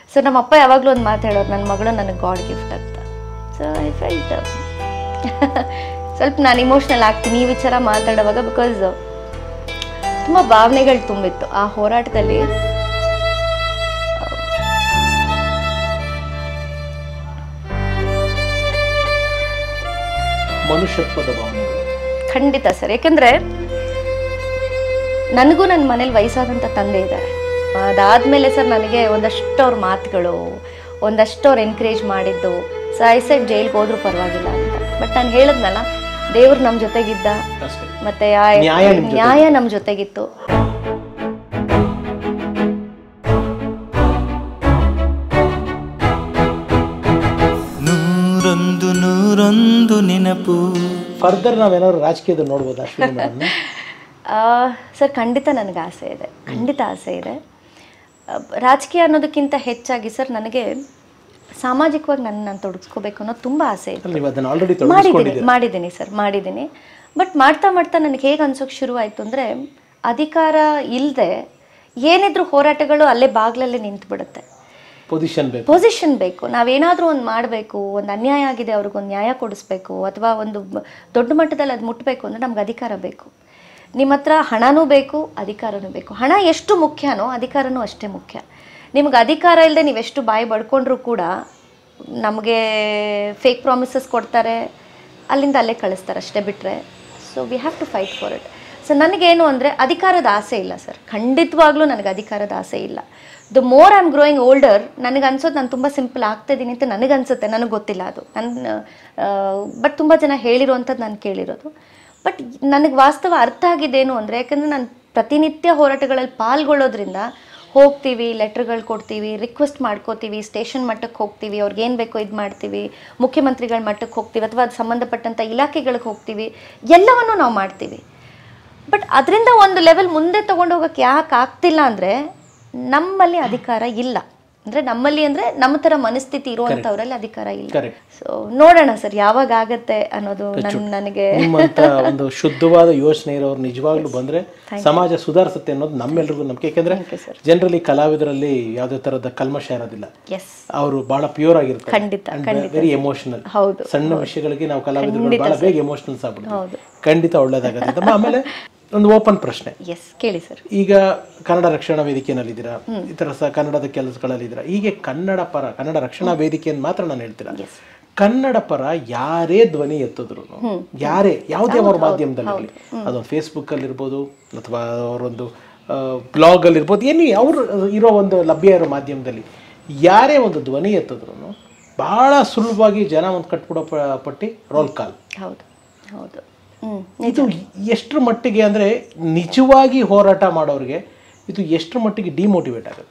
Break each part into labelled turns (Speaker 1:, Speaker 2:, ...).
Speaker 1: So ನಮ್ಮ ಅಪ್ಪ ಯಾವಾಗಲೂ ಒಂದು ಮಾತು ಹೇಳೋರು ನನ್ನ ಮಗಳು ನನಗೆ ಗಾಡ್ ಗಿಫ್ಟ್ ಅಂತ ಸೊ ಐ ಫೆಲ್ಟ್ ಸ್ವಲ್ಪ ನಾನು ಇಮೋಷ್ನಲ್ ಆಗ್ತೀನಿ ಈ ವಿಚಾರ ಮಾತಾಡುವಾಗ ಬಿಕಾಸ್ ತುಂಬ ಭಾವನೆಗಳು ತುಂಬಿತ್ತು ಆ ಹೋರಾಟದಲ್ಲಿ
Speaker 2: ಮನುಷ್ಯತ್ವದ ಭಾವನೆಗಳು
Speaker 1: ಖಂಡಿತ ಸರ್ ಯಾಕಂದ್ರೆ ನನಗೂ ನನ್ನ ಮನೇಲಿ ವಯಸ್ಸಾದಂಥ ತಂದೆ ಇದ್ದಾರೆ ಅದಾದಮೇಲೆ ಸರ್ ನನಗೆ ಒಂದಷ್ಟು ಅವ್ರ ಮಾತುಗಳು ಒಂದಷ್ಟು ಅವ್ರು ಎನ್ಕರೇಜ್ ಮಾಡಿದ್ದು ಸೊ ಐ ಸೆಟ್ ಜೈಲ್ಗೆ ಹೋದ್ರೂ ಪರವಾಗಿಲ್ಲ ಅಂತ ಬಟ್ ನಾನು ಹೇಳಿದ್ನಲ್ಲ ದೇವ್ರು ನಮ್ಮ ಜೊತೆಗಿದ್ದ
Speaker 2: ಅಷ್ಟೇ
Speaker 1: ಮತ್ತೆ ಆ
Speaker 2: ನ್ಯಾಯ ನಿಮ್ ಜೊತೆ
Speaker 1: ನ್ಯಾಯ ನಮ್ಮ ಜೊತೆಗಿತ್ತು
Speaker 3: ನೂರೊಂದು ನೂರೊಂದು ನೆನಪು
Speaker 2: ಫರ್ದರ್ ನಾವೇನಾದ್ರು ರಾಜಕೀಯದ ನೋಡ್ಬೋದಾ ಅಶ್ವಿನಿ ಮೇಡಮ್ನ
Speaker 1: ಆ, ಸರ್ ಖಂಡಿತ ನನಗೆ ಆಸೆ ಇದೆ ಖಂಡಿತ ಆಸೆ ಇದೆ ಆ, ರಾಜಕೀಯ ಅನ್ನೋದಕ್ಕಿಂತ ಹೆಚ್ಚಾಗಿ ಸರ್ ನನಗೆ ಸಾಮಾಜಿಕವಾಗಿ ನನ್ನ ನಾನು ತೊಡಗಿಸ್ಕೋಬೇಕು ಅನ್ನೋದು ತುಂಬ ಆಸೆ ಇದೆ
Speaker 2: ನೀವು ಅದನ್ನ ಆಲ್ರೆಡಿ
Speaker 1: ಮಾಡಿದ್ದೀನಿ
Speaker 2: ತೊಡಗಿಸ್ಕೊಂಡಿದ್ದೀರಾ
Speaker 1: ಮಾಡಿದ್ದೀನಿ ಸರ್ ಮಾಡಿದ್ದೀನಿ ಬಟ್ ಮಾಡ್ತಾ ಮಾಡ್ತಾ ನನಗೆ ಹೇಗೆ ಅನ್ಸೋಕೆ ಶುರುವಾಯಿತು ಅಂದರೆ ಅಧಿಕಾರ ಇಲ್ಲದೆ ಏನಿದ್ರು ಹೋರಾಟಗಳು ಅಲ್ಲೇ ಬಾಗ್ಲಲ್ಲೇ ನಿಂತ್ಬಿಡುತ್ತೆ
Speaker 2: ಪೊಸಿಷನ್ ಬೇಕು
Speaker 1: ಪೊಸಿಷನ್ ಬೇಕು ನಾವೇನಾದರೂ ಒಂದು ಮಾಡಬೇಕು ಒಂದು ಅನ್ಯಾಯ ಆಗಿದೆ ಅವ್ರಿಗೊಂದು ನ್ಯಾಯ ಕೊಡಿಸ್ಬೇಕು ಅಥವಾ ಒಂದು ಬ- ದೊಡ್ಡ ಮಟ್ಟದಲ್ಲಿ ಅದು ಮುಟ್ಟಬೇಕು ಅಂದರೆ ನಮ್ಗೆ ಅಧಿಕಾರ ಬೇಕು ನಿಮ್ಮ ಹತ್ರ ಹಣನೂ ಬೇಕು ಅಧಿಕಾರನೂ ಬೇಕು ಹಣ ಎಷ್ಟು ಮುಖ್ಯನೋ ಅಧಿಕಾರನೂ ಅಷ್ಟೇ ಮುಖ್ಯ ನಿಮ್ಗೆ ಅಧಿಕಾರ ಇಲ್ಲದೆ ನೀವೆಷ್ಟು ಬಾಯಿ ಬಡ್ಕೊಂಡ್ರೂ ಕೂಡ ನಮಗೆ ಫೇಕ್ ಪ್ರಾಮಿಸಸ್ ಕೊಡ್ತಾರೆ ಅಲ್ಲಿಂದ ಅಲ್ಲೇ ಕಳಿಸ್ತಾರೆ ಅಷ್ಟೇ ಬಿಟ್ಟರೆ so we have to fight for it so ನನಗೇನು ಅಂದರೆ ಅಧಿಕಾರದ ಆಸೆ ಇಲ್ಲ ಸರ್ ಖಂಡಿತವಾಗ್ಲೂ ನನಗೆ ಅಧಿಕಾರದ ಆಸೆ ಇಲ್ಲ the more I am growing older ನನಗೆ ಅನ್ಸೋದು ನಾನು ತುಂಬ ಸಿಂಪಲ್ ಆಗ್ತಾ ಇದ್ದೀನಿ ಅಂತ ನನಗೆ ಅನ್ಸುತ್ತೆ ನನಗೆ ಗೊತ್ತಿಲ್ಲ ಅದು ನನ್ನ ಬಟ್ ತುಂಬ ಜನ ಹೇಳಿರೋವಂಥದ್ದು ನಾನು ಕೇಳಿರೋದು ಬಟ್ ನನಗೆ ವಾಸ್ತವ ಅರ್ಥ ಆಗಿದ್ದೇನು ಅಂದರೆ ಯಾಕಂದರೆ ನಾನು ಪ್ರತಿನಿತ್ಯ ಹೋರಾಟಗಳಲ್ಲಿ ಪಾಲ್ಗೊಳ್ಳೋದ್ರಿಂದ ಹೋಗ್ತೀವಿ ಲೆಟ್ರ್ಗಳು ಕೊಡ್ತೀವಿ ರಿಕ್ವೆಸ್ಟ್ ಮಾಡ್ಕೋತೀವಿ ಸ್ಟೇಷನ್ ಮಟ್ಟಕ್ಕೆ ಹೋಗ್ತೀವಿ ಅವ್ರಿಗೆ ಏನು ಬೇಕೋ ಇದು ಮಾಡ್ತೀವಿ ಮುಖ್ಯಮಂತ್ರಿಗಳ ಮಟ್ಟಕ್ಕೆ ಹೋಗ್ತೀವಿ ಅಥವಾ ಅದು ಸಂಬಂಧಪಟ್ಟಂಥ ಇಲಾಖೆಗಳಿಗೆ ಹೋಗ್ತೀವಿ ಎಲ್ಲವನ್ನು ನಾವು ಮಾಡ್ತೀವಿ ಬಟ್ ಅದರಿಂದ ಒಂದು ಲೆವೆಲ್ ಮುಂದೆ ತಗೊಂಡು ಹೋಗೋಕ್ಕೆ ಯಾಕೆ ಆಗ್ತಿಲ್ಲ ಅಂದರೆ ನಮ್ಮಲ್ಲಿ ಅಧಿಕಾರ ಇಲ್ಲ ಅಂದರೆ ನಮ್ಮಲ್ಲಿ ಅಂದರೆ ನಮ್ಮ ಥರ ಮನಸ್ಥಿತಿ ಇರುವಂಥವ್ರಲ್ಲಿ ಅಧಿಕಾರ ಇಲ್ಲ
Speaker 2: ಕರೆಕ್ಟ್
Speaker 1: ಸೊ ನೋಡೋಣ ಸರ್ ಯಾವಾಗ ಆಗತ್ತೆ ಅನ್ನೋದು ನನ್ ನನಗೆ
Speaker 2: ನಿಮ್ಮಂತ ಒಂದು ಶುದ್ಧವಾದ ಯೋಚನೆ ಇರೋರು ನಿಜವಾಗ್ಲೂ ಬಂದ್ರೆ ಸಮಾಜ ಸುಧಾರಿಸುತ್ತೆ ಅನ್ನೋದು ನಮ್ಮೆಲ್ರಿಗೂ ನಂಬಿಕೆ ಯಾಕೆಂದ್ರೆ ಜನರಲಿ ಕಲಾವಿದರಲ್ಲಿ ಯಾವುದೇ ತರದ ಕಲ್ಮಶ ಇರೋದಿಲ್ಲ
Speaker 1: ಎಸ್
Speaker 2: ಅವರು ಬಹಳ ಪ್ಯೂರ್ ಆಗಿರ್ತಾರೆ
Speaker 1: ಖಂಡಿತ
Speaker 2: ವೆರಿ ಎಮೋಷನಲ್
Speaker 1: ಹೌದು
Speaker 2: ಸಣ್ಣ ವಿಷಯಗಳಿಗೆ ನಾವು ಕಲಾವಿದರು ಬಹಳ ಬೇಗ ಎಮೋಷನಲ್ಸ್ ಆಗ್ಬಿಡ್ತೀವಿ
Speaker 1: ಹೌದು
Speaker 2: ಖಂಡಿತ ಒಳ್ಳೇದಾಗತ್ತೆ ಅಮ್ಮ, ಆಮೇಲೆ ಒಂದು ಓಪನ್ ಪ್ರಶ್ನೆ
Speaker 1: ಎಸ್ ಕೇಳಿ ಸರ್
Speaker 2: ಈಗ ಕನ್ನಡ ರಕ್ಷಣಾ ವೇದಿಕೆಯಲ್ಲಿದ್ದೀರಾ ಈ ತರ ಸ ಕನ್ನಡದ ಕೆಲಸಗಳಲ್ಲಿದ್ದೀರಾ ಹೀಗೆ ಕನ್ನಡ ಪರ ಕನ್ನಡ ರಕ್ಷಣಾ ವೇದಿಕೆಯನ್ನು ಮಾತ್ರ ನಾನು ಹೇಳ್ತೀರಾ ಕನ್ನಡ ಪರ ಯಾರೇ ಧ್ವನಿ ಎತ್ತಿದ್ರು ಯಾರೇ ಯಾವುದೇ ಅವ್ರ ಮಾಧ್ಯಮದಲ್ಲಿ ಇರಲಿ ಅದೊಂದು ಫೇಸ್ಬುಕ್ ಅಲ್ಲಿ ಇರ್ಬೋದು ಅಥವಾ ಅವರೊಂದು ಬ್ಲಾಗ್ ಅಲ್ಲಿ ಇರ್ಬೋದು ಏನು ಅವ್ರು ಇರೋ ಒಂದು ಲಭ್ಯ ಇರೋ ಮಾಧ್ಯಮದಲ್ಲಿ ಯಾರೇ ಒಂದು ಧ್ವನಿ ಎತ್ತಿದ್ರು ಬಹಳ ಸುಲಭವಾಗಿ ಜನ ಒಂದು ಕಟ್ಬಿಡೋ ಪ- ಪಟ್ಟಿ ರೋಲ್ ಕಾಲ್
Speaker 1: ಹೌದು ಹೌದು ಹ್ಞೂ
Speaker 2: ಇದು ಎಷ್ಟರ ಮಟ್ಟಿಗೆ ಅಂದ್ರೆ ನಿಜವಾಗಿ ಹೋರಾಟ ಮಾಡೋರಿಗೆ ಇದು ಎಷ್ಟರ ಮಟ್ಟಿಗೆ ಡಿಮೋಟಿವೇಟ್ ಆಗುತ್ತೆ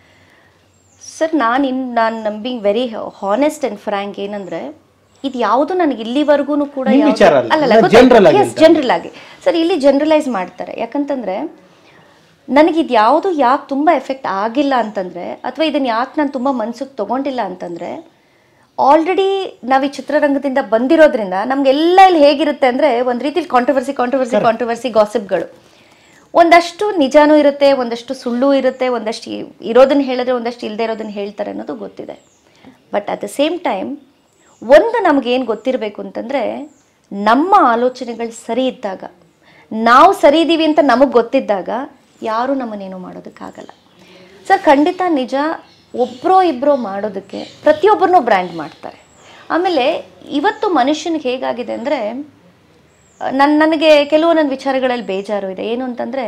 Speaker 1: ಸರ್ ನಾನು ಇನ್ ನಾನು numbing very honest and frank ಏನಂದ್ರೆ ಇದು ಯಾವುದು ನನಗೆ ಇಲ್ಲಿವರೆಗೂ ಕೂಡ
Speaker 2: ನಿಮ್
Speaker 1: ಯಾವ್ದು-
Speaker 2: ವಿಚಾರ ಅಲ್ಲ,
Speaker 1: ಅಲ್ಲಲ್ಲ,
Speaker 2: ನಾನು
Speaker 1: ಗೊತ್ತಾಯ್ತು.
Speaker 2: general ಆಗಿ
Speaker 1: Yes, general ಆಗಿ ಸರ್ ಇಲ್ಲಿ ಜನರಲೈಸ್ ಮಾಡ್ತಾರೆ ಯಾಕಂತಂದ್ರೆ ನನಗೆ ಇದು ಯಾವುದು ಯಾಕೆ ತುಂಬ ಎಫೆಕ್ಟ್ ಆಗಿಲ್ಲ ಅಂತಂದ್ರೆ ಅಥವಾ ಇದನ್ನ ಯಾಕೆ ನಾನು ತುಂಬ ಮನ್ಸಿಗೆ ತಗೊಂಡಿಲ್ಲ ಅಂತಂದ್ರೆ ಆಲ್ರೆಡಿ ನಾವು ಈ ಚಿತ್ರರಂಗದಿಂದ ಬಂದಿರೋದ್ರಿಂದ ನಮ್ಗೆಲ್ಲ ಇಲ್ಲಿ ಹೇಗಿರುತ್ತೆ ಅಂದ್ರೆ ಒಂದು ರೀತಿಲಿ ಕಾಂಟ್ರವರ್ಸಿ ಕಾಂಟ್ರವರ್ಸಿ ಕಾಂಟ್ರವರ್ಸಿ ಗಾಸಿಪ್ಗಳು ಒಂದಷ್ಟು ನಿಜಾನೂ ಇರುತ್ತೆ ಒಂದಷ್ಟು ಸುಳ್ಳು ಇರುತ್ತೆ ಒಂದಷ್ಟು ಇ- ಇರೋದನ್ನ ಹೇಳಿದ್ರೆ ಒಂದಷ್ಟು ಇಲ್ಲದೆ ಇರೋದನ್ನ ಹೇಳ್ತಾರೆ ಅನ್ನೋದು ಗೊತ್ತಿದೆ but at the same time ಒಂದು ನಮಗೇನು ಗೊತ್ತಿರಬೇಕು ಅಂತಂದರೆ ನಮ್ಮ ಆಲೋಚನೆಗಳು ಸರಿ ಇದ್ದಾಗ ನಾವು ಸರಿ ಇದ್ದೀವಿ ಅಂತ ನಮಗೆ ಗೊತ್ತಿದ್ದಾಗ ಯಾರೂ ನಮ್ಮನ್ನೇನು ಮಾಡೋದಕ್ಕಾಗಲ್ಲ ಸರ್ ಖಂಡಿತ ನಿಜ ಒಬ್ಬರೋ ಇಬ್ಬರೋ ಮಾಡೋದಕ್ಕೆ ಪ್ರತಿಯೊಬ್ಬರನ್ನೂ ಬ್ರ್ಯಾಂಡ್ ಮಾಡ್ತಾರೆ ಆಮೇಲೆ ಇವತ್ತು ಮನುಷ್ಯನಿಗೆ ಹೇಗಾಗಿದೆ ಅಂದರೆ ನನ್ನ ನನಗೆ ಕೆಲವು ನನ್ನ ವಿಚಾರಗಳಲ್ಲಿ ಬೇಜಾರು ಇದೆ ಏನು ಅಂತಂದರೆ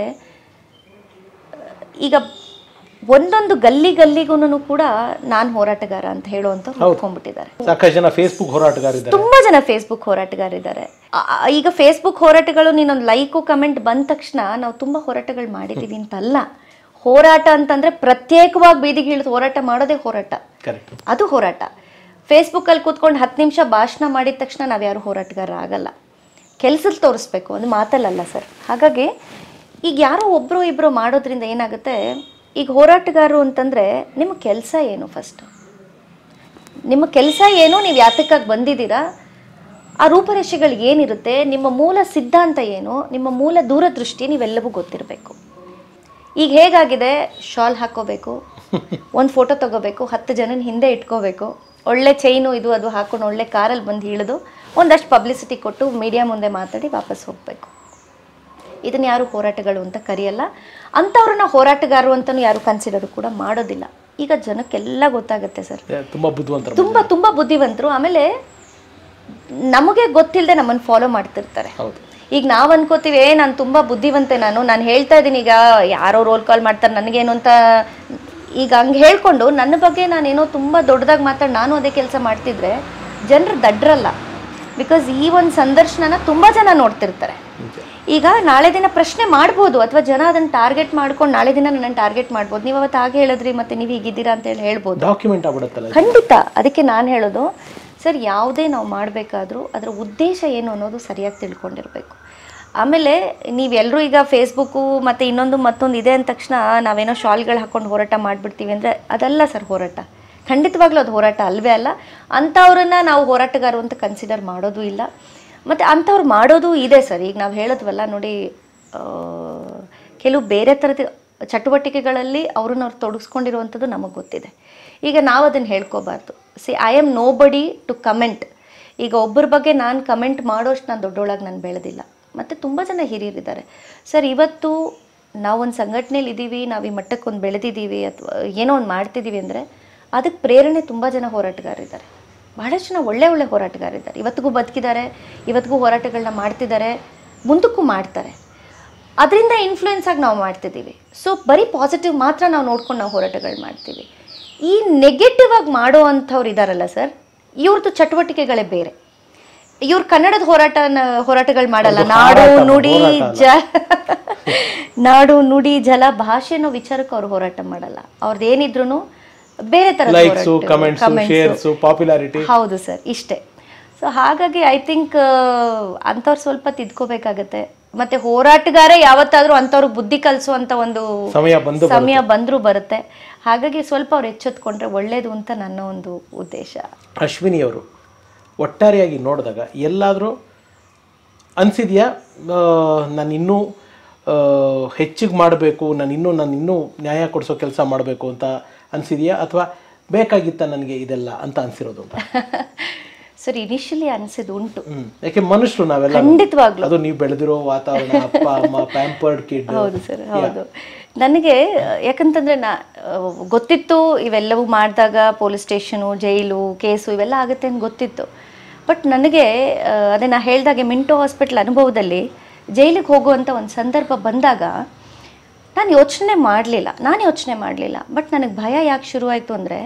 Speaker 1: ಈಗ ಒಂದೊಂದು ಗಲ್ಲಿ ಗಲ್ಲಿಗೂ ಕೂಡ ನಾನು ಹೋರಾಟಗಾರ ಅಂತ ಹೇಳುವಂತ ಹೊತ್ಕೊಂಡ್ಬಿಟ್ಟಿದ್ದಾರೆ
Speaker 2: ಸಾಕಷ್ಟು ಜನ ಫೇಸ್ಬುಕ್ ಹೋರಾಟಗಾರಿದ್ದಾರೆ
Speaker 1: ತುಂಬಾ ಜನ ಫೇಸ್ಬುಕ್ ಹೋರಾಟಗಾರಿದ್ದಾರೆ ಆ- ಆ- ಈಗ ಫೇಸ್ಬುಕ್ ಹೋರಾಟಗಳು ನೀನೊಂದು ಲೈಕು ಕಮೆಂಟ್ ಬಂದ ತಕ್ಷಣ ನಾವು ತುಂಬಾ ಹೋರಾಟಗಳು ಮಾಡಿದೀವಿ ಅಂತಲ್ಲ ಹೋರಾಟ ಅಂತಂದ್ರೆ ಪ್ರತ್ಯೇಕವಾಗಿ ಬೀದಿಗೆ ಇಳಿದು ಹೋರಾಟ ಮಾಡೋದೇ ಹೋರಾಟ
Speaker 2: ಕರೆಕ್ಟ್
Speaker 1: ಅದು ಹೋರಾಟ ಫೇಸ್ಬುಕ್ಕಲ್ಲಿ ಕೂತ್ಕೊಂಡು ಹತ್ತು ನಿಮಿಷ ಭಾಷಣ ಮಾಡಿದ ತಕ್ಷಣ ನಾವು ಯಾರು ಹೋರಾಟಗಾರ ಆಗಲ್ಲ ಕೆಲಸದಲ್ಲಿ ತೋರಿಸ್ಬೇಕು ಅದು ಮಾತಲ್ಲಲ್ಲ ಸರ್ ಹಾಗಾಗಿ ಈಗ ಯಾರೋ ಒಬ್ಬರು ಇಬ್ಬರು ಮಾಡೋದ್ರಿಂದ ಏನಾಗುತ್ತೆ ಈಗ ಹೋರಾಟಗಾರರು ಅಂತಂದರೆ ನಿಮ್ಮ ಕೆಲಸ ಏನು ಫಸ್ಟ್ ನಿಮ್ಮ ಕೆಲಸ ಏನು ನೀವು ಯಾತಕ್ಕಾಗಿ ಬಂದಿದ್ದೀರಾ ಆ ರೂಪರೇಷೆಗಳು ಏನಿರುತ್ತೆ ನಿಮ್ಮ ಮೂಲ ಸಿದ್ಧಾಂತ ಏನು ನಿಮ್ಮ ಮೂಲ ದೂರದೃಷ್ಟಿ ನೀವೆಲ್ಲವೂ ಗೊತ್ತಿರಬೇಕು ಈಗ ಹೇಗಾಗಿದೆ ಶಾಲ್ ಹಾಕೋಬೇಕು ಒಂದು ಫೋಟೋ ತಗೋಬೇಕು ಹತ್ತು ಜನನ ಹಿಂದೆ ಇಟ್ಕೋಬೇಕು ಒಳ್ಳೆ ಚೈನು ಇದು ಅದು ಹಾಕೊಂಡು ಒಳ್ಳೆ ಕಾರಲ್ಲಿ ಬಂದು ಇಳಿದು ಒಂದಷ್ಟು ಪಬ್ಲಿಸಿಟಿ ಕೊಟ್ಟು ಮೀಡಿಯಾ ಮುಂದೆ ಮಾತಾಡಿ ವಾಪಸ್ ಹೋಗಬೇಕು ಇದನ್ನ ಯಾರು ಹೋರಾಟಗಳು ಅಂತ ಕರೆಯಲ್ಲ ಅಂಥವ್ರನ್ನ ಹೋರಾಟಗಾರರು ಅಂತಲೂ ಯಾರು ಕನ್ಸಿಡರ್ ಕೂಡ ಮಾಡೋದಿಲ್ಲ ಈಗ ಜನಕ್ಕೆಲ್ಲ ಗೊತ್ತಾಗುತ್ತೆ ಸರ್
Speaker 2: ತುಂಬಾ ಬುದ್ಧಿವಂತರು
Speaker 1: ತುಂಬ ತುಂಬ ಬುದ್ಧಿವಂತರು ಆಮೇಲೆ ನಮಗೆ ಗೊತ್ತಿಲ್ಲದೆ ನಮ್ಮನ್ನು ಫಾಲೋ ಮಾಡ್ತಿರ್ತಾರೆ
Speaker 2: ಹೌದು
Speaker 1: ಈಗ ನಾವು ಅನ್ಕೋತೀವಿ ಏ ನಾನು ತುಂಬ ಬುದ್ಧಿವಂತೆ ನಾನು ನಾನು ಹೇಳ್ತಾ ಇದ್ದೀನಿ ಈಗ ಯಾರೋ ರೋಲ್ ಕಾಲ್ ಮಾಡ್ತಾರೆ ನನಗೇನು ಅಂತ ಈಗ ಹಂಗೆ ಹೇಳ್ಕೊಂಡು ನನ್ನ ಬಗ್ಗೆ ನಾನೇನೋ ತುಂಬ ದೊಡ್ಡದಾಗಿ ಮಾತಾಡಿ ನಾನು ಅದೇ ಕೆಲಸ ಮಾಡ್ತಿದ್ರೆ ಜನರು ದಡ್ರಲ್ಲ ಬಿಕಾಸ್ ಈ ಒಂದು ಸಂದರ್ಶನನ ತುಂಬ ಜನ ನೋಡ್ತಿರ್ತಾರೆ ಈಗ ನಾಳೆ ದಿನ ಪ್ರಶ್ನೆ ಮಾಡ್ಬೋದು ಅಥವಾ ಜನ ಅದನ್ನು ಟಾರ್ಗೆಟ್ ಮಾಡ್ಕೊಂಡು ನಾಳೆ ದಿನ ನನ್ನ ಟಾರ್ಗೆಟ್ ಮಾಡ್ಬೋದು ನೀವು ಅವತ್ತು ಹಾಗೆ ಹೇಳಿದ್ರಿ ಮತ್ತೆ ನೀವು ಹೀಗಿದ್ದೀರಾ ಅಂತ ಹೇಳಿ ಹೇಳ್ಬೋದು
Speaker 2: ಡಾಕ್ಯುಮೆಂಟ್ ಆಗ್ಬಿಡುತ್ತಲ್ಲ
Speaker 1: ಖಂಡಿತ ಅದಕ್ಕೆ ನಾನು ಹೇಳೋದು ಸರ್ ಯಾವುದೇ ನಾವು ಮಾಡಬೇಕಾದ್ರೂ ಅದರ ಉದ್ದೇಶ ಏನು ಅನ್ನೋದು ಸರಿಯಾಗಿ ತಿಳ್ಕೊಂಡಿರಬೇಕು ಆಮೇಲೆ ನೀವೆಲ್ಲರೂ ಈಗ ಫೇಸ್ಬುಕ್ಕು ಮತ್ತು ಇನ್ನೊಂದು ಮತ್ತೊಂದು ಇದೆ ಅಂದ ತಕ್ಷಣ ನಾವೇನೋ ಶಾಲ್ಗಳು ಹಾಕ್ಕೊಂಡು ಹೋರಾಟ ಮಾಡಿಬಿಡ್ತೀವಿ ಅಂದರೆ ಅದಲ್ಲ ಸರ್ ಹೋರಾಟ ಖಂಡಿತವಾಗ್ಲೂ ಅದು ಹೋರಾಟ ಅಲ್ವೇ ಅಲ್ಲ ಅಂಥವ್ರನ್ನ ನಾವು ಹೋರಾಟಗಾರರು ಅಂತ ಕನ್ಸಿಡರ್ ಮಾಡೋದು ಇಲ್ಲ ಮತ್ತು ಅಂಥವ್ರು ಮಾಡೋದು ಇದೆ ಸರ್ ಈಗ ನಾವು ಹೇಳಿದ್ವಲ್ಲ ನೋಡಿ ಆ, ಕೆಲವು ಬೇರೆ ಥರದ ಚಟುವಟಿಕೆಗಳಲ್ಲಿ ಅವ್ರನ್ನ ಅವ್ರು ತೊಡಗಿಸ್ಕೊಂಡಿರುವಂಥದ್ದು ನಮಗೆ ಗೊತ್ತಿದೆ ಈಗ ನಾವು ಅದನ್ನು ಹೇಳ್ಕೋಬಾರ್ದು see I am nobody to comment ಈಗ ಒಬ್ಬರ ಬಗ್ಗೆ ನಾನು ಕಮೆಂಟ್ ಮಾಡೋಷ್ಟು ನಾನು ದೊಡ್ಡೊಳಗೆ ನಾನು ಬೆಳೆದಿಲ್ಲ ಮತ್ತು ತುಂಬ ಜನ ಹಿರಿಯರಿದ್ದಾರೆ ಸರ್ ಇವತ್ತು ನಾವೊಂದು ಸಂಘಟನೆಯಲ್ಲಿ ಇದ್ದೀವಿ ನಾವು ಈ ಮಟ್ಟಕ್ಕೆ ಒಂದು ಬೆಳೆದಿದ್ದೀವಿ ಅಥವಾ ಏನೋ ಒಂದು ಮಾಡ್ತಿದ್ದೀವಿ ಅಂದರೆ ಅದಕ್ಕೆ ಪ್ರೇರಣೆ ತುಂಬ ಜನ ಹೋರಾಟಗಾರರಿದ್ದಾರೆ ಬಹಳಷ್ಟು ಜನ ಒಳ್ಳೆ ಒಳ್ಳೆ ಹೋರಾಟಗಾರರಿದ್ದಾರೆ ಇವತ್ತಿಗೂ ಬದುಕಿದ್ದಾರೆ ಇವತ್ತಿಗೂ ಹೋರಾಟಗಳನ್ನ ಮಾಡ್ತಿದ್ದಾರೆ ಮುಂದಕ್ಕೂ ಮಾಡ್ತಾರೆ ಅದರಿಂದ ಇನ್ಫ್ಲೂಯೆನ್ಸ್ ಆಗಿ ನಾವು ಮಾಡ್ತಿದ್ದೀವಿ ಸೊ ಬರೀ ಪಾಸಿಟಿವ್ ಮಾತ್ರ ನಾವು ನೋಡ್ಕೊಂಡು ನಾವು ಹೋರಾಟಗಳು ಮಾಡ್ತೀವಿ ಈ ನೆಗೆಟಿವ್ ಆಗಿ ಮಾಡೋ ಅಂಥವ್ರು ಇದಾರಲ್ಲ ಸರ್ ಇವ್ರದ್ದು ಚಟುವಟಿಕೆಗಳೇ ಬೇರೆ ಇವ್ರು ಕನ್ನಡದ ಹೋರಾಟನ ಹೋರಾಟಗಳು ಮಾಡಲ್ಲ
Speaker 2: ಅದು
Speaker 1: ನಾಡು
Speaker 2: ಹಾರಾಟ,
Speaker 1: ನುಡಿ
Speaker 2: ಹೋರಾಟ
Speaker 1: ಜ ನಾಡು ನುಡಿ ಜಲ ಭಾಷೆ ಅನ್ನೋ ವಿಚಾರಕ್ಕೆ ಅವ್ರು ಹೋರಾಟ ಮಾಡಲ್ಲ ಅವ್ರದ್ದು ಏನಿದ್ರು ಬೇರೆ ಥರದ
Speaker 2: ಲೈಕ್ಸು
Speaker 1: ಹೋರಾಟ-
Speaker 2: ಕಮೆಂಟ್ಸು
Speaker 1: comments.
Speaker 2: ಶೇರ್ಸು ಪಾಪ್ಯುಲಾರಿಟಿ
Speaker 1: ಹೌದು ಸರ್ ಇಷ್ಟೇ ಸೊ ಹಾಗಾಗಿ ಐ ಥಿಂಕ್ ಅಂಥವ್ರು ಸ್ವಲ್ಪ ತಿದ್ಕೋಬೇಕಾಗತ್ತೆ ಮತ್ತೆ ಹೋರಾಟಗಾರ ಯಾವತ್ತಾದ್ರೂ ಅಂಥವ್ರಿಗೆ ಬುದ್ಧಿ ಕಲಿಸುವಂತ ಒಂದು
Speaker 2: ಸಮಯ ಬಂದು
Speaker 1: ಸಮಯ ಬಂದರೂ ಬರುತ್ತೆ ಹಾಗಾಗಿ ಸ್ವಲ್ಪ ಅವ್ರು ಎಚ್ಚೆತ್ಕೊಂಡ್ರೆ ಒಳ್ಳೇದು ಅಂತ ನನ್ನ ಒಂದು ಉದ್ದೇಶ
Speaker 2: ಅಶ್ವಿನಿ ಅವರು ಒಟ್ಟಾರೆಯಾಗಿ ನೋಡಿದಾಗ ಎಲ್ಲಾದರೂ ಅನಿಸಿದೆಯಾ ನಾನು ಇನ್ನೂ ಹೆಚ್ಚಿಗೆ ಮಾಡಬೇಕು ನಾನು ಇನ್ನೂ ನಾನು ಇನ್ನೂ ನ್ಯಾಯ ಕೊಡಿಸೋ ಕೆಲಸ ಮಾಡಬೇಕು ಅಂತ ಅನಿಸಿದೆಯಾ ಅಥವಾ ಬೇಕಾಗಿತ್ತ ನನಗೆ ಇದೆಲ್ಲ ಅಂತ ಅನಿಸಿರೋದು ಅಂತ
Speaker 1: ಸರ್ ಇನಿಷಿಯಲಿ ಅನ್ಸಿದ್ದು ಉಂಟು
Speaker 2: ಹ್ಮ್ ಯಾಕೆ ಮನುಷ್ಯರು ನಾವೆಲ್ಲ
Speaker 1: ಖಂಡಿತವಾಗ್ಲೂ
Speaker 2: ಅದು ನೀವು ಬೆಳೆದಿರೋ ವಾತಾವರಣ ಅಪ್ಪ ಅಮ್ಮ ಪ್ಯಾಂಪರ್ಡ್ ಕಿಡ್
Speaker 1: ಹೌದು ಸರ್ ಹೌದು ನನಗೆ ಯಾಕಂತಂದ್ರೆ ನಾ ಆ, ಗೊತ್ತಿತ್ತು ಇವೆಲ್ಲವೂ ಮಾಡಿದಾಗ ಪೊಲೀಸ್ ಸ್ಟೇಷನು ಜೈಲು ಕೇಸು ಇವೆಲ್ಲ ಆಗುತ್ತೆ ಅಂತ ಗೊತ್ತಿತ್ತು ಬಟ್ ನನಗೆ ಆ, ಅದೇ ನಾ ಹೇಳ್ದಾಗೆ ಮಿಂಟೋ ಹಾಸ್ಪಿಟ್ಲ್ ಅನುಭವದಲ್ಲಿ ಜೈಲಿಗೆ ಹೋಗುವಂಥ ಒಂದು ಸಂದರ್ಭ ಬಂದಾಗ ನಾನು ಯೋಚನೆ ಮಾಡಲಿಲ್ಲ ನಾನು ಯೋಚನೆ ಮಾಡಲಿಲ್ಲ ಬಟ್ ನನಗೆ ಭಯ ಯಾಕೆ ಶುರುವಾಯಿತು ಅಂದರೆ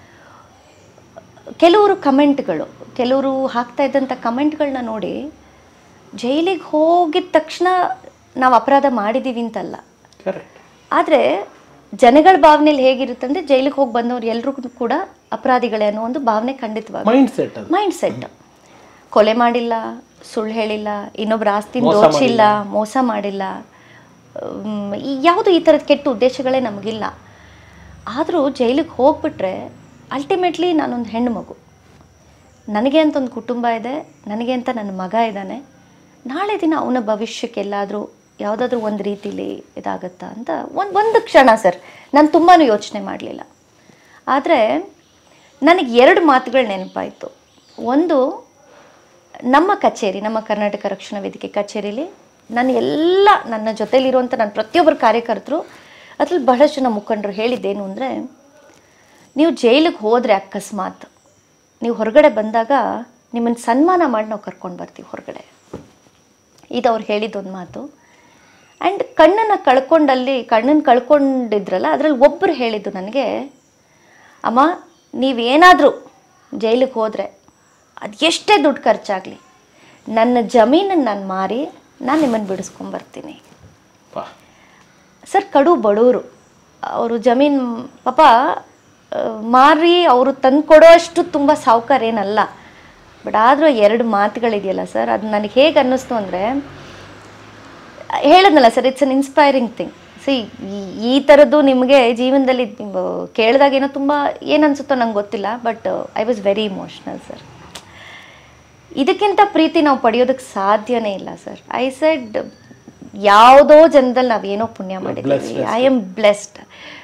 Speaker 1: ಕೆಲವರು ಕಮೆಂಟ್ಗಳು ಕೆಲವರು ಹಾಕ್ತಾ ಇದ್ದಂಥ ಕಮೆಂಟ್ಗಳನ್ನ ನೋಡಿ ಜೈಲಿಗೆ ಹೋಗಿದ ತಕ್ಷಣ ನಾವು ಅಪರಾಧ ಮಾಡಿದ್ದೀವಿ ಅಂತಲ್ಲ
Speaker 2: ಕರೆಕ್ಟ್
Speaker 1: ಆದರೆ ಜನಗಳ ಭಾವನೆಯಲ್ಲಿ ಹೇಗಿರುತ್ತೆ ಅಂದರೆ ಜೈಲಿಗೆ ಹೋಗಿ ಬಂದವ್ರು ಎಲ್ಲರೂ ಕೂಡ ಅಪರಾಧಿಗಳೇ ಅನ್ನೋ ಒಂದು ಭಾವನೆ ಖಂಡಿತವಾಗಿ
Speaker 2: ಮೈಂಡ್ ಸೆಟ್ ಅದು
Speaker 1: ಮೈಂಡ್ ಸೆಟ್ ಕೊಲೆ ಮಾಡಿಲ್ಲ ಸುಳ್ಳು ಹೇಳಿಲ್ಲ ಇನ್ನೊಬ್ರ ಆಸ್ತಿನ
Speaker 2: ಮೋಸ
Speaker 1: ದೋಚಿಲ್ಲ ಮೋಸ ಮಾಡಿಲ್ಲ ಮ್, ಈ ಯಾವುದು ಈ ಥರದ ಕೆಟ್ಟ ಉದ್ದೇಶಗಳೇ ನಮಗಿಲ್ಲ ಆದರೂ ಜೈಲಿಗೆ ಹೋಗ್ಬಿಟ್ರೆ ಅಲ್ಟಿಮೇಟ್ಲಿ ನಾನೊಂದು ಹೆಣ್ಣು ಮಗು ನನಗೆ ಅಂತ ಒಂದು ಕುಟುಂಬ ಇದೆ ನನಗೆ ಅಂತ ನನ್ನ ಮಗ ಇದ್ದಾನೆ ನಾಳೆ ದಿನ ಅವನ ಭವಿಷ್ಯಕ್ಕೆ ಎಲ್ಲಾದರೂ ಯಾವುದಾದ್ರೂ ಒಂದು ರೀತಿಲಿ ಇದಾಗತ್ತಾ ಅಂತ ಒಂದು ಒಂದು ಕ್ಷಣ ಸರ್ ನಾನು ತುಂಬಾ ಯೋಚನೆ ಮಾಡಲಿಲ್ಲ ಆದರೆ ನನಗೆ ಎರಡು ಮಾತುಗಳು ನೆನಪಾಯಿತು ಒಂದು ನಮ್ಮ ಕಚೇರಿ ನಮ್ಮ ಕರ್ನಾಟಕ ರಕ್ಷಣಾ ವೇದಿಕೆ ಕಚೇರಿಲಿ ನನ್ನ ಎಲ್ಲ ನನ್ನ ಜೊತೆಲಿರುವಂಥ ನನ್ನ ಪ್ರತಿಯೊಬ್ಬರು ಕಾರ್ಯಕರ್ತರು ಅದ್ರಲ್ಲಿ ಬಹಳಷ್ಟು ಜನ ಮುಖಂಡರು ಹೇಳಿದ್ದೇನು ಅಂದರೆ ನೀವು ಜೈಲಿಗೆ ಹೋದರೆ ಅಕಸ್ಮಾತ್ ನೀವು ಹೊರಗಡೆ ಬಂದಾಗ ನಿಮ್ಮನ್ನು ಸನ್ಮಾನ ಮಾಡಿ ನಾವು ಕರ್ಕೊಂಡು ಬರ್ತೀವಿ ಹೊರಗಡೆ ಇದು ಅವ್ರು ಹೇಳಿದ್ದೊಂದು ಮಾತು ಆ್ಯಂಡ್ ಕಣ್ಣನ್ನು ಕಳ್ಕೊಂಡಲ್ಲಿ ಕಣ್ಣನ್ನು ಕಳ್ಕೊಂಡಿದ್ರಲ್ಲ ಅದರಲ್ಲಿ ಒಬ್ಬರು ಹೇಳಿದ್ದು ನನಗೆ ಅಮ್ಮ ನೀವೇನಾದರೂ ಜೈಲಿಗೆ ಹೋದರೆ ಅದು ಎಷ್ಟೇ ದುಡ್ಡು ಖರ್ಚಾಗಲಿ ನನ್ನ ಜಮೀನನ್ನು ನಾನು ಮಾರಿ ನಾನು ನಿಮ್ಮನ್ನು ಬಿಡಿಸ್ಕೊಂಬರ್ತೀನಿ
Speaker 2: ಪಾ
Speaker 1: ಸರ್ ಕಡು ಬಡವರು ಅವರು ಜಮೀನು ಪಾಪ ಆ, ಮಾರಿ ಅವರು ತಂದು ಕೊಡೋಷ್ಟು ತುಂಬ ಸಾವುಕಾರ ಏನಲ್ಲ ಬಟ್ ಆದರೂ ಎರಡು ಮಾತುಗಳಿದೆಯಲ್ಲ ಸರ್ ಅದು ನನಗೆ ಹೇಗೆ ಅನ್ನಿಸ್ತು ಅಂದರೆ ಹೇಳದ್ನಲ್ಲ sir it's an inspiring thing see ಈ ಥರದ್ದು ನಿಮಗೆ ಜೀವನದಲ್ಲಿ ಕೇಳಿದಾಗ ಏನೋ ತುಂಬ ಏನು ಅನ್ಸುತ್ತೋ ನಂಗೆ ಗೊತ್ತಿಲ್ಲ but I was very emotional sir ಇದಕ್ಕಿಂತ ಪ್ರೀತಿ ನಾವು ಪಡೆಯೋದಕ್ಕೆ ಸಾಧ್ಯನೇ ಇಲ್ಲ ಸರ್ ಐ ಸೆಡ್ ಯಾವುದೋ ಜನದಲ್ಲಿ ನಾವೇನೋ ಪುಣ್ಯ ಮಾಡಿದ್ದೀವಿ ಐ ಆಮ್ ಬ್ಲೆಸ್ಡ್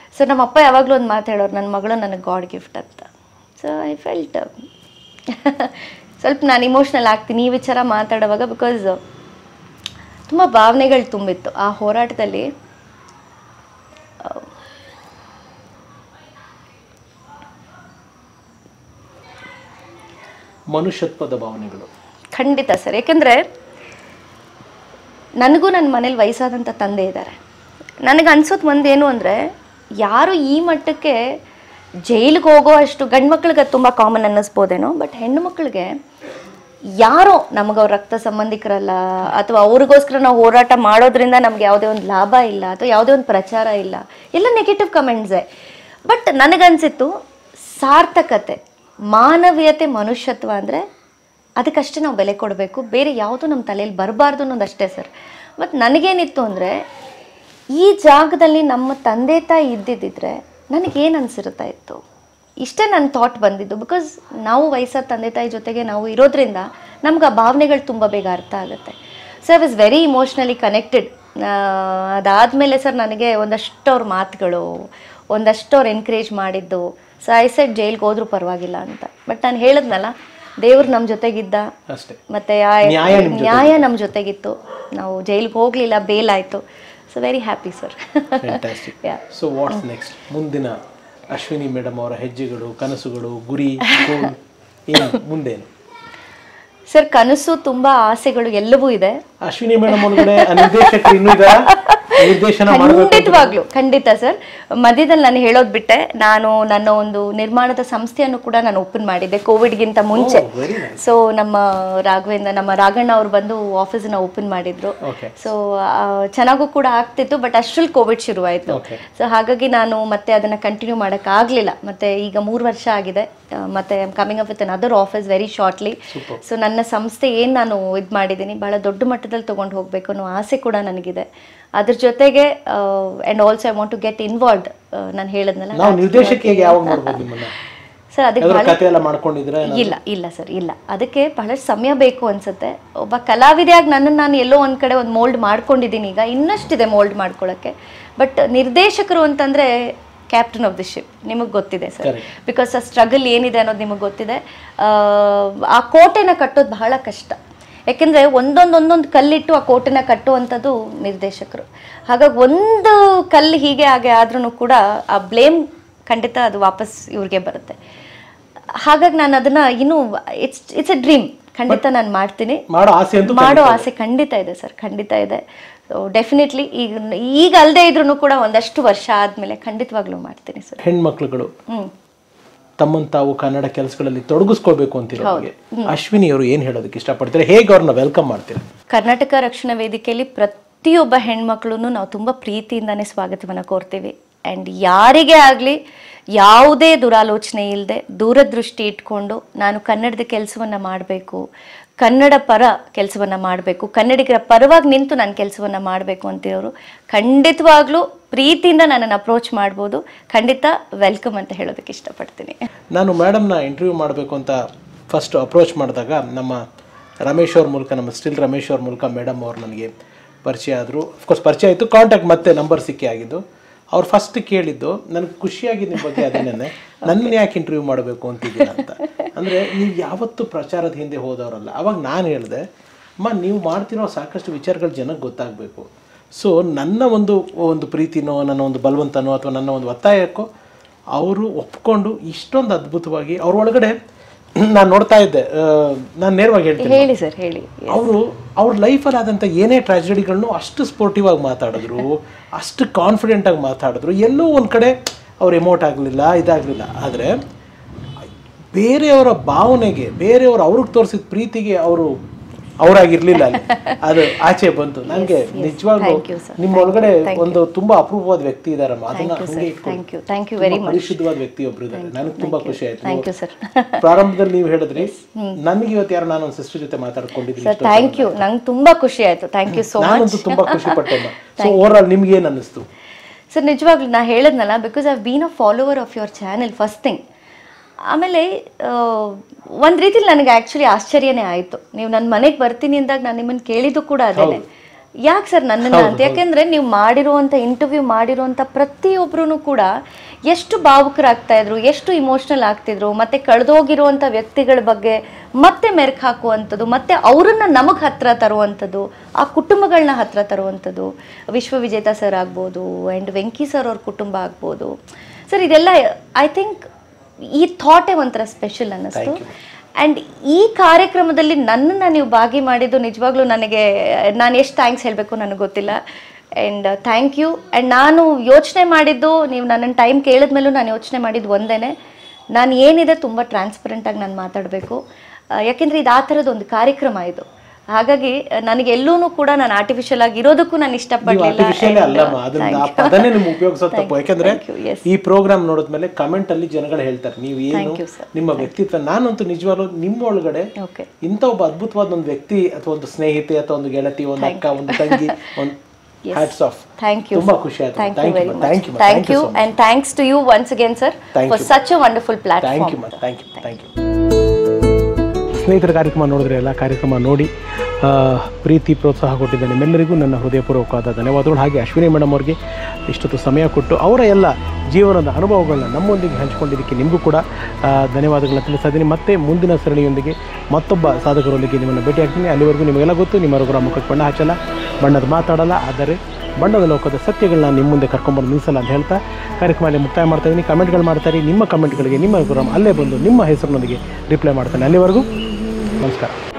Speaker 1: ಸೊ ನಮ್ಮ ಅಪ್ಪ ಯಾವಾಗಲೂ ಒಂದು ಮಾತಾಡೋರು ನನ್ನ ಮಗಳು ನನಗೆ ಗಾಡ್ ಗಿಫ್ಟ್ ಅಂತ ಸೊ ಐ ಫೆಲ್ಟ್ ಸ್ವಲ್ಪ ನಾನು ಇಮೋಷ್ನಲ್ ಆಗ್ತೀನಿ ಈ ವಿಚಾರ ಮಾತಾಡುವಾಗ ಬಿಕಾಸ್ ತುಂಬ ಭಾವನೆಗಳು ತುಂಬಿತ್ತು ಆ ಹೋರಾಟದಲ್ಲಿ
Speaker 2: ಮನುಷ್ಯತ್ವದ ಭಾವನೆಗಳು
Speaker 1: ಖಂಡಿತ ಸರ್ ಯಾಕೆಂದರೆ ನನಗೂ ನನ್ನ ಮನೇಲಿ ವಯಸ್ಸಾದಂಥ ತಂದೆ ಇದ್ದಾರೆ ನನಗೆ ಅನ್ಸೋದು ಒಂದೇನು ಅಂದರೆ ಯಾರು ಈ ಮಟ್ಟಕ್ಕೆ ಜೈಲಿಗೆ ಹೋಗೋ ಅಷ್ಟು ಗಂಡು ಮಕ್ಳಿಗೆ ಅದು ತುಂಬ ಕಾಮನ್ ಅನ್ನಿಸ್ಬೋದೇನೋ ಬಟ್ ಹೆಣ್ಣು ಮಕ್ಕಳಿಗೆ ಯಾರೋ ನಮಗೆ ಅವ್ರ ರಕ್ತ ಸಂಬಂಧಿಕರಲ್ಲ ಅಥವಾ ಅವ್ರಿಗೋಸ್ಕರ ನಾವು ಹೋರಾಟ ಮಾಡೋದ್ರಿಂದ ನಮ್ಗೆ ಯಾವುದೇ ಒಂದು ಲಾಭ ಇಲ್ಲ ಅಥವಾ ಯಾವುದೇ ಒಂದು ಪ್ರಚಾರ ಇಲ್ಲ ಎಲ್ಲ ನೆಗೆಟಿವ್ ಕಮೆಂಟ್ಸೇ ಬಟ್ ನನಗನ್ಸಿತ್ತು ಸಾರ್ಥಕತೆ ಮಾನವೀಯತೆ ಮನುಷ್ಯತ್ವ ಅಂದರೆ ಅದಕ್ಕಷ್ಟೇ ನಾವು ಬೆಲೆ ಕೊಡಬೇಕು ಬೇರೆ ಯಾವುದೂ ನಮ್ಮ ತಲೆಯಲ್ಲಿ ಬರಬಾರ್ದು ಅನ್ನೋದಷ್ಟೇ ಸರ್ ಮತ್ತು ನನಗೇನಿತ್ತು ಅಂದರೆ ಈ ಜಾಗದಲ್ಲಿ ನಮ್ಮ ತಂದೆ ತಾಯಿ ಇದ್ದಿದ್ದಿದ್ರೆ ನನಗೇನು ಅನಿಸಿರುತ್ತಾ ಇತ್ತು ಇಷ್ಟೇ ನನ್ನ ಥಾಟ್ ಬಂದಿದ್ದು ಬಿಕಾಸ್ ನಾವು ವಯಸ್ಸಾದ ತಂದೆ ತಾಯಿ ಜೊತೆಗೆ ನಾವು ಇರೋದ್ರಿಂದ ನಮ್ಗೆ ಆ ಭಾವನೆಗಳು ತುಂಬ ಬೇಗ ಅರ್ಥ ಆಗುತ್ತೆ so I was very emotionally connected ಅದಾದಮೇಲೆ ಸರ್ ನನಗೆ ಒಂದಷ್ಟು ಅವ್ರ ಮಾತುಗಳು ಒಂದಷ್ಟು ಅವ್ರು ಎನ್ಕರೇಜ್ ಮಾಡಿದ್ದು ಸೊ ಐ ಸೆಟ್ ಜೈಲ್ಗೆ ಹೋದ್ರೂ ಪರವಾಗಿಲ್ಲ ಅಂತ ಬಟ್ ನಾನು ಹೇಳಿದ್ನಲ್ಲ ದೇವ್ರು ನಮ್ಮ ಜೊತೆಗಿದ್ದ
Speaker 2: ಅಷ್ಟೇ
Speaker 1: ಮತ್ತೆ ಆ
Speaker 2: ನ್ಯಾಯ ನಿಮ್
Speaker 1: ನ್ಯಾಯ ನಮ್ಮ ಜೊತೆಗಿತ್ತು ನಾವು ಜೈಲಿಗೆ ಹೋಗಲಿಲ್ಲ ಬೇಲ್ ಆಯಿತು so very happy sir
Speaker 2: fantastic
Speaker 1: Yeah.
Speaker 2: So what's next ಮುಂದಿನ ಅಶ್ವಿನಿ ಮೇಡಮ್ ಅವರ ಹೆಜ್ಜೆಗಳು ಕನಸುಗಳು ಗುರಿ goal, ಏನು ಮುಂದೇನು
Speaker 1: ಸರ್ ಕನಸು ತುಂಬಾ ಆಸೆಗಳು ಎಲ್ಲವೂ ಇದೆ
Speaker 2: ಅಶ್ವಿನಿ ಮೇಡಮ್ ಒಳಗಡೆ ಆ ನಿರ್ದೇಶಕರು ಇನ್ನೂ ಇದಾರ ನಿರ್ದೇಶನ ಮಾಡಬೇಕು
Speaker 1: ಖಂಡಿತವಾಗ್ಲು ಖಂಡಿತ ಸರ್ ಮಧ್ಯದಲ್ಲಿ ನಾನು ಹೇಳೋದ್ ಬಿಟ್ಟೆ ನಾನು ನನ್ನ ಒಂದು ನಿರ್ಮಾಣದ ಸಂಸ್ಥೆಯನ್ನು ಕೂಡ ನಾನು ಓಪನ್ ಮಾಡಿದ್ದೆ ಕೋವಿಡ್ಗಿಂತ ಮುಂಚೆ
Speaker 2: ವೆರಿ ನೈಸ್
Speaker 1: ಸೊ ನಮ್ಮ ರಾಘವೇಂದ್ರ ನಮ್ಮ ರಾಘಣ್ಣ ಅವ್ರು ಬಂದು ಆಫೀಸನ್ನ ಓಪನ್ ಮಾಡಿದ್ರು
Speaker 2: ಓಕೆ
Speaker 1: ಸೊ ಚೆನ್ನಾಗೂ ಕೂಡ ಆಗ್ತಿತ್ತು ಬಟ್ ಅಷ್ಟ್ರಲ್ಲಿ ಕೋವಿಡ್ ಶುರುವಾಯಿತು
Speaker 2: Okay.
Speaker 1: ಸೊ ಹಾಗಾಗಿ ನಾನು ಮತ್ತೆ ಅದನ್ನ ಕಂಟಿನ್ಯೂ ಮಾಡೋಕ್ಕಾಗಲಿಲ್ಲ ಮತ್ತೆ ಈಗ ಮೂರು ವರ್ಷ ಆಗಿದೆ ಆ, ಮತ್ತೆ coming up with another office very shortly so ನನ್ನ ಸಂಸ್ಥೆ ಏನು ನಾನು ಇದು ಮಾಡಿದ್ದೀನಿ ಬಹಳ ದೊಡ್ಡ ಮಟ್ಟದಲ್ಲಿ ತೊಗೊಂಡು ಹೋಗಬೇಕು ಅನ್ನೋ ಆಸೆ ಕೂಡ ನನಗಿದೆ ಅದ್ರ ಜೊತೆಗೆ and also I want to get involved ನಾನು ಹೇಳಿದ್ನಲ್ಲ
Speaker 2: ನಾವು ನಿರ್ದೇಶಕಿಯಾಗಿ ಯಾವಾಗ ನೋಡ್ಬೋದು ನಿಮ್ಮನ್ನ
Speaker 1: ಸರ್ ಅದಕ್ಕೆ
Speaker 2: ಯಾವ್ದಾದ್ರು ಕತೆ ಎಲ್ಲ ಮಾಡ್ಕೊಂಡಿದ್ರೆ
Speaker 1: ಇಲ್ಲ ಇಲ್ಲ ಸರ್ ಇಲ್ಲ ಅದಕ್ಕೆ ಬಹಳಷ್ಟು ಸಮಯ ಬೇಕು ಅನ್ಸುತ್ತೆ ಒಬ್ಬ ಕಲಾವಿದೆಯಾಗಿ ನನ್ನನ್ನು ನಾನು ಎಲ್ಲೋ ಒಂದು ಕಡೆ ಒಂದು ಮೋಲ್ಡ್ ಮಾಡ್ಕೊಂಡಿದ್ದೀನಿ ಈಗ ಇನ್ನಷ್ಟಿದೆ ಮೋಲ್ಡ್ ಮಾಡ್ಕೊಳ್ಳೋಕ್ಕೆ ಬಟ್ ನಿರ್ದೇಶಕರು ಅಂತಂದರೆ ಕ್ಯಾಪ್ಟನ್ ಆಫ್ ದಿ ಶಿಪ್ ನಿಮಗೆ ಗೊತ್ತಿದೆ ಸರ್
Speaker 2: Correct.
Speaker 1: ಬಿಕಾಸ್ ಆ ಸ್ಟ್ರಗಲ್ ಏನಿದೆ ಅನ್ನೋದು ನಿಮಗೆ ಗೊತ್ತಿದೆ ಆ, ಆ ಕೋಟೆನ ಕಟ್ಟೋದು ಬಹಳ ಕಷ್ಟ ಯಾಕೆಂದರೆ ಒಂದೊಂದು ಒಂದೊಂದು ಕಲ್ಲಿಟ್ಟು ಆ ಕೋಟೆನ ಕಟ್ಟುವಂಥದ್ದು ನಿರ್ದೇಶಕರು ಹಾಗಾಗಿ ಒಂದು ಕಲ್ಲು ಹೀಗೆ ಹಾಗೆ ಆದ್ರೂ ಕೂಡ ಆ ಬ್ಲೇಮ್ ಖಂಡಿತ ಅದು ವಾಪಸ್ ಇವ್ರಿಗೆ ಬರುತ್ತೆ ಹಾಗಾಗಿ ನಾನು ಅದನ್ನ ಇನ್ನೂ ಇಟ್ಸ್ ಇಟ್ಸ್ ಎ ಡ್ರೀಮ್ ಖಂಡಿತ ನಾನು ಮಾಡ್ತೀನಿ
Speaker 2: ಮಾಡೋ ಆಸೆ ಅಂತೂ
Speaker 1: ಮಾಡೋ ಆಸೆ ಖಂಡಿತ ಇದೆ ಸರ್ ಖಂಡಿತ ಇದೆ ಸೊ ಡೆಫಿನೆಟ್ಲಿ ಈಗ ಈಗ ಅಲ್ಲದೆ ಇದ್ರೂ ಕೂಡ ಒಂದಷ್ಟು ವರ್ಷ ಆದಮೇಲೆ ಖಂಡಿತವಾಗ್ಲೂ ಮಾಡ್ತೀನಿ ಸರ್
Speaker 2: ಹೆಣ್ಮಕ್ಳುಗಳು
Speaker 1: ಹ್ಮ್
Speaker 2: ತಮ್ಮನ್ನು ತಾವು ಕನ್ನಡ ಕೆಲಸಗಳಲ್ಲಿ ತೊಡಗಿಸ್ಕೋಬೇಕು ಅಂತಿರೋರಿಗೆ ಅಶ್ವಿನಿ ಅವರು ಏನು ಹೇಳೋದಕ್ಕೆ ಇಷ್ಟಪಡ್ತಾರೆ ಹೇಗೆ ಅವ್ರನ್ನ ವೆಲ್ಕಮ್ ಮಾಡ್ತೀರಾ
Speaker 1: ಕರ್ನಾಟಕ ರಕ್ಷಣಾ ವೇದಿಕೆಯಲ್ಲಿ ಪ್ರತಿಯೊಬ್ಬ ಹೆಣ್ಮಕ್ಳು ನಾವು ತುಂಬ ಪ್ರೀತಿಯಿಂದಾನೇ ಸ್ವಾಗತವನ್ನು ಕೋರ್ತೀವಿ ಆ್ಯಂಡ್ ಯಾರಿಗೇ ಆಗಲಿ ಯಾವುದೇ ದುರಾಲೋಚನೆ ಇಲ್ಲದೆ ದೂರದೃಷ್ಟಿ ಇಟ್ಕೊಂಡು ನಾನು ಕನ್ನಡದ ಕೆಲಸವನ್ನು ಮಾಡಬೇಕು ಕನ್ನಡ ಪರ ಕೆಲಸವನ್ನು ಮಾಡಬೇಕು ಕನ್ನಡಿಗರ ಪರವಾಗಿ ನಿಂತು ನಾನು ಕೆಲಸವನ್ನು ಮಾಡಬೇಕು ಅಂತಿರೋರು ಖಂಡಿತವಾಗ್ಲೂ ಪ್ರೀತಿಯಿಂದ ನನ್ನನ್ನು ಅಪ್ರೋಚ್ ಮಾಡ್ಬೋದು ಖಂಡಿತ ವೆಲ್ಕಮ್ ಅಂತ ಹೇಳೋದಕ್ಕೆ ಇಷ್ಟಪಡ್ತೀನಿ
Speaker 2: ನಾನು ಮೇಡಮ್ನ ಇಂಟರ್ವ್ಯೂ ಮಾಡಬೇಕು ಅಂತ ಫಸ್ಟ್ ಅಪ್ರೋಚ್ ಮಾಡಿದಾಗ ನಮ್ಮ ರಮೇಶ್ ಅವ್ರ ಮೂಲಕ ನಮ್ಮ ಸ್ಟಿಲ್ ರಮೇಶ್ ಅವ್ರ ಮೂಲಕ ಮೇಡಮ್ ಅವ್ರು ನನಗೆ ಪರಿಚಯ ಆದರು ಅಫ್ಕೋರ್ಸ್ ಪರಿಚಯ ಆಯಿತು ಕಾಂಟ್ಯಾಕ್ಟ್ ಮತ್ತೆ ನಂಬರ್ ಸಿಕ್ಕಿ ಆಗಿದ್ದು ಅವ್ರು ಫಸ್ಟ್ ಕೇಳಿದ್ದು ನನಗೆ ಖುಷಿಯಾಗಿದೆ ನಿಮ್ಮ ಬಗ್ಗೆ ಅದೇನೇ ನನ್ನ ಯಾಕೆ ಇಂಟರ್ವ್ಯೂ ಮಾಡಬೇಕು ಅಂತಿದ್ದೀರಾ ಅಂತ ಅಂದರೆ ನೀವು ಯಾವತ್ತೂ ಪ್ರಚಾರದ ಹಿಂದೆ ಹೋದವರಲ್ಲ ಅವಾಗ ನಾನು ಹೇಳಿದೆ ಅಮ್ಮ ನೀವು ಮಾಡ್ತಿರೋ ಸಾಕಷ್ಟು ವಿಚಾರಗಳು ಜನಕ್ಕೆ ಗೊತ್ತಾಗಬೇಕು ಸೊ ನನ್ನ ಒಂದು ಒಂದು ಪ್ರೀತಿನೋ ನನ್ನ ಒಂದು ಬಲವಂತನೋ ಅಥವಾ ನನ್ನ ಒಂದು ಒತ್ತಾಯಕ್ಕೋ ಅವರು ಒಪ್ಕೊಂಡು ಇಷ್ಟೊಂದು ಅದ್ಭುತವಾಗಿ ಅವ್ರ ಒಳಗಡೆ ನಾನು ನೋಡ್ತಾ ಇದ್ದೆ ನಾನು ನೇರವಾಗಿ ಹೇಳ್ತೀನಿ
Speaker 1: ಹೇಳಿ ಸರ್ ಹೇಳಿ
Speaker 2: ಅವರು ಅವ್ರ ಲೈಫಲ್ಲಿ ಆದಂಥ ಏನೇ ಟ್ರಾಜಿಡಿಗಳನ್ನು ಅಷ್ಟು ಸ್ಪೋರ್ಟಿವ್ ಆಗಿ ಮಾತಾಡಿದ್ರು ಅಷ್ಟು ಕಾನ್ಫಿಡೆಂಟ್ ಆಗಿ ಮಾತಾಡಿದ್ರು ಎಲ್ಲೋ ಒಂದು ಕಡೆ ಅವ್ರು ಎಮೋಟ್ ಆಗಲಿಲ್ಲ ಇದಾಗಲಿಲ್ಲ ಆದರೆ ಬೇರೆಯವರ ಭಾವನೆಗೆ ಬೇರೆಯವರು ಅವ್ರಿಗೆ ತೋರಿಸಿದ ಪ್ರೀತಿಗೆ ಅವರು ಅವರಾಗಿರ್ಲಿಲ್ಲ ಅಲ್ಲಿ ಅದು ಆಚೆ ಬಂತು ನನಗೆ ನಿಜವಾಗ್ಲೂ
Speaker 1: Thank you, sir.
Speaker 2: ನಿಮ್ಮ ಒಳಗಡೆ ಒಂದು ತುಂಬಾ ಅಪರೂಪವಾದ ವ್ಯಕ್ತಿ ಇದಾರಮ್ಮ ಅದನ್ನ ಹಂಗೆ ಇಟ್ಕೊಂಡು
Speaker 1: thank you thank you very
Speaker 2: ತುಂಬಾ ಪರಿಶುದ್ಧವಾದ ವ್ಯಕ್ತಿ ಒಬ್ರು ಇದ್ದಾರೆ ನನಗೆ ತುಂಬಾ ಖುಷಿ ಆಯ್ತು
Speaker 1: ಥ್ಯಾಂಕ್ ಯು ಸರ್
Speaker 2: ಪ್ರಾರಂಭದಲ್ಲಿ ನೀವು ಹೇಳಿದ್ರಿ ನನಗೆ ಇವತ್ತು ಯಾರು ನಾನು ಸಿಸ್ಟರ್ ಜೊತೆ ಮಾತಾಡ್ಕೊಂಡಿದ್ದೀನಿ
Speaker 1: ಸರ್ ಥ್ಯಾಂಕ್ ಯು ನಂಗೆ ತುಂಬಾ ಖುಷಿ ಆಯ್ತು ಥ್ಯಾಂಕ್ ಯು ಸೋ ಮಚ್
Speaker 2: ನಾನಂತೂ ತುಂಬಾ ಖುಷಿ ಪಟ್ಟೆ ಸೊ ಓವರ್ ಆಲ್ ನಿಮ್ಗೆ ಏನ್ ಅನ್ನಿಸ್ತು
Speaker 1: ಸರ್ ನಿಜವಾಗ್ಲೂ ನಾ ಹೇಳಿದ್ನಲ್ಲ because I been a follower of your channel first thing ಆಮೇಲೆ ಒಂದು ರೀತಿಲಿ ನನಗೆ ಆ್ಯಕ್ಚುಲಿ ಆಶ್ಚರ್ಯನೇ ಆಯಿತು ನೀವು ನನ್ನ ಮನೆಗೆ ಬರ್ತೀನಿ ಅಂದಾಗ ನಾನು ನಿಮ್ಮನ್ನು ಕೇಳಿದ್ದು ಕೂಡ ಅದೇನೆ ಯಾಕೆ ಸರ್ ನನ್ನನ್ನ ಅಂತ ಯಾಕೆಂದ್ರೆ ನೀವು ಮಾಡಿರುವಂಥ ಇಂಟರ್ವ್ಯೂ ಮಾಡಿರುವಂಥ ಪ್ರತಿಯೊಬ್ಬರೂ ಕೂಡ ಎಷ್ಟು ಭಾವುಕರಾಗ್ತಾ ಇದ್ರು ಎಷ್ಟು ಇಮೋಷ್ನಲ್ ಆಗ್ತಿದ್ರು ಮತ್ತೆ ಕಳೆದೋಗಿರುವಂಥ ವ್ಯಕ್ತಿಗಳ ಬಗ್ಗೆ ಮತ್ತೆ ಮೆರುಕು ಹಾಕುವಂಥದ್ದು ಮತ್ತೆ ಅವರನ್ನ ನಮಗೆ ಹತ್ರ ತರುವಂಥದ್ದು ಆ ಕುಟುಂಬಗಳನ್ನ ಹತ್ರ ತರುವಂಥದ್ದು ವಿಶ್ವವಿಜೇತ ಸರ್ ಆಗ್ಬೋದು ಆ್ಯಂಡ್ ವೆಂಕಿ ಸರ್ ಅವ್ರ ಕುಟುಂಬ ಆಗ್ಬೋದು ಸರ್ ಇದೆಲ್ಲ ಐ ಥಿಂಕ್ ಈ ಥಾಟೇ ಒಂಥರ ಸ್ಪೆಷಲ್ ಅನ್ನಿಸ್ತು ಆ್ಯಂಡ್ ಈ ಕಾರ್ಯಕ್ರಮದಲ್ಲಿ ನನ್ನನ್ನು ನೀವು ಭಾಗಿ ಮಾಡಿದ್ದು ನಿಜವಾಗ್ಲೂ ನನಗೆ ನಾನು ಎಷ್ಟು ಥ್ಯಾಂಕ್ಸ್ ಹೇಳಬೇಕು ನನಗೆ ಗೊತ್ತಿಲ್ಲ ಆ್ಯಂಡ್ ಥ್ಯಾಂಕ್ ಯು ಆ್ಯಂಡ್ ನಾನು ಯೋಚನೆ ಮಾಡಿದ್ದು ನೀವು ನನ್ನನ್ನು ಟೈಮ್ ಕೇಳಿದ್ಮೇಲೂ ನಾನು ಯೋಚನೆ ಮಾಡಿದ್ದು ಒಂದೇ ನಾನು ಏನಿದೆ ತುಂಬ ಟ್ರಾನ್ಸ್ಪರೆಂಟಾಗಿ ನಾನು ಮಾತಾಡಬೇಕು ಯಾಕೆಂದರೆ ಇದು ಆ ಥರದ್ದು ಒಂದು ಕಾರ್ಯಕ್ರಮ ಇದು ಹಾಗಾಗಿ ನನಗೆ ಎಲ್ಲೂ ಕೂಡ ನಾನು ಆರ್ಟಿಫಿಷಿಯಲ್ ಆಗಿ ಇರೋದಕ್ಕೂ ನಾನು ಇಷ್ಟಪಡಲಿಲ್ಲ
Speaker 2: ಆರ್ಟಿಫಿಷಿಯಲ್ ಅಲ್ಲಮ್ಮ ಅದನ್ನ ಆ ಪದನೇ ನಿಮ್ಗೆ ಉಪಯೋಗಿಸೋದು ತಪ್ಪು ಯಾಕಂದ್ರೆ
Speaker 1: thank you, yes.
Speaker 2: ಈ ಪ್ರೋಗ್ರಾಮ್ ನೋಡಿದ್ಮೇಲೆ ಕಮೆಂಟ್ ಅಲ್ಲಿ ಜನಗಳು ಹೇಳ್ತಾರೆ ನೀವು ಏನು
Speaker 1: Thank you, sir.
Speaker 2: ನಿಮ್ಮ ವ್ಯಕ್ತಿತ್ವ ನಾನಂತೂ ನಿಜವಾಗ್ಲೂ ನಿಮ್ಮ ಒಳಗಡೆ
Speaker 1: ಓಕೆ
Speaker 2: ಇಂಥ ಒಬ್ಬ ಅದ್ಭುತವಾದ ಒಂದು ವ್ಯಕ್ತಿ ಅಥವಾ ಒಂದು ಸ್ನೇಹಿತೆ ಅಥವಾ ಒಂದು ಗೆಳತಿ ಒಂದು ಅಕ್ಕ ಒಂದು ತಂಗಿ ಒಂದು ಹ್ಯಾಟ್ಸ್ ಆಫ್
Speaker 1: ಥ್ಯಾಂಕ್ ಯು
Speaker 2: ತುಂಬಾ ಖುಷಿ ಆಯ್ತು
Speaker 1: thank you
Speaker 2: thank
Speaker 1: very
Speaker 2: you
Speaker 1: much
Speaker 2: thank you
Speaker 1: thank you and thanks to you once again sir
Speaker 2: Thank
Speaker 1: for
Speaker 2: you.
Speaker 1: Such a wonderful
Speaker 2: thank
Speaker 1: platform
Speaker 2: you thank you thank you ಸ್ನೇಹಿತರ ಕಾರ್ಯಕ್ರಮ ನೋಡಿದ್ರೆ ಎಲ್ಲ ಕಾರ್ಯಕ್ರಮ ನೋಡಿ ಆ, ಪ್ರೀತಿ ಪ್ರೋತ್ಸಾಹ ಕೊಟ್ಟಿದ್ದ ನಿಮ್ಮೆಲ್ಲರಿಗೂ ನನ್ನ ಹೃದಯಪೂರ್ವಕವಾದ ಧನ್ಯವಾದಗಳು ಹಾಗೆ ಅಶ್ವಿನಿ ಮೇಡಮ್ ಅವ್ರಿಗೆ ಇಷ್ಟೊತ್ತು ಸಮಯ ಕೊಟ್ಟು ಅವರ ಎಲ್ಲ ಜೀವನದ ಅನುಭವಗಳನ್ನ ನಮ್ಮೊಂದಿಗೆ ಹಂಚಿಕೊಂಡಿದ್ದಕ್ಕೆ ನಿಮಗೂ ಕೂಡ ಆ, ಧನ್ಯವಾದಗಳನ್ನ ತಿಳಿಸ್ತಾ ಇದ್ದೀನಿ ಮತ್ತೆ ಮುಂದಿನ ಸರಣಿಯೊಂದಿಗೆ ಮತ್ತೊಬ್ಬ ಸಾಧಕರೊಂದಿಗೆ ನಿಮ್ಮನ್ನು ಭೇಟಿ ಆಗ್ತೀನಿ ಅಲ್ಲಿವರೆಗೂ ನಿಮಗೆಲ್ಲ ಗೊತ್ತು ನಿಮ್ಮ ರಘುರ ಮುಖಕ್ಕೆ ಬಣ್ಣ ಹಚ್ಚಲ್ಲ ಬಣ್ಣದ ಮಾತಾಡಲ್ಲ ಆದರೆ ಬಣ್ಣದ ಲೋಕದ ಸತ್ಯಗಳನ್ನ ನಿಮ್ಮ ಮುಂದೆ ಕರ್ಕೊಂಬಂದು ನಿಲ್ಲಿಸಲ್ಲ ಅಂತ ಹೇಳ್ತಾ ಕಾರ್ಯಕ್ರಮದಲ್ಲಿ ಮುಕ್ತಾಯ ಮಾಡ್ತಾ ಇದ್ದೀನಿ ಕಮೆಂಟ್ಗಳು ಮಾಡ್ತಾರೆ ನಿಮ್ಮ ಕಮೆಂಟ್ಗಳಿಗೆ ನಿಮ್ಮ ರಘುರಾಮ್ ಅಲ್ಲೇ ಬಂದು ನಿಮ್ಮ ಹೆಸರಿನೊಂದಿಗೆ ರಿಪ್ಲೈ ಮಾಡ್ತಾನೆ ಅಲ್ಲಿವರೆಗೂ ನಮಸ್ಕಾರ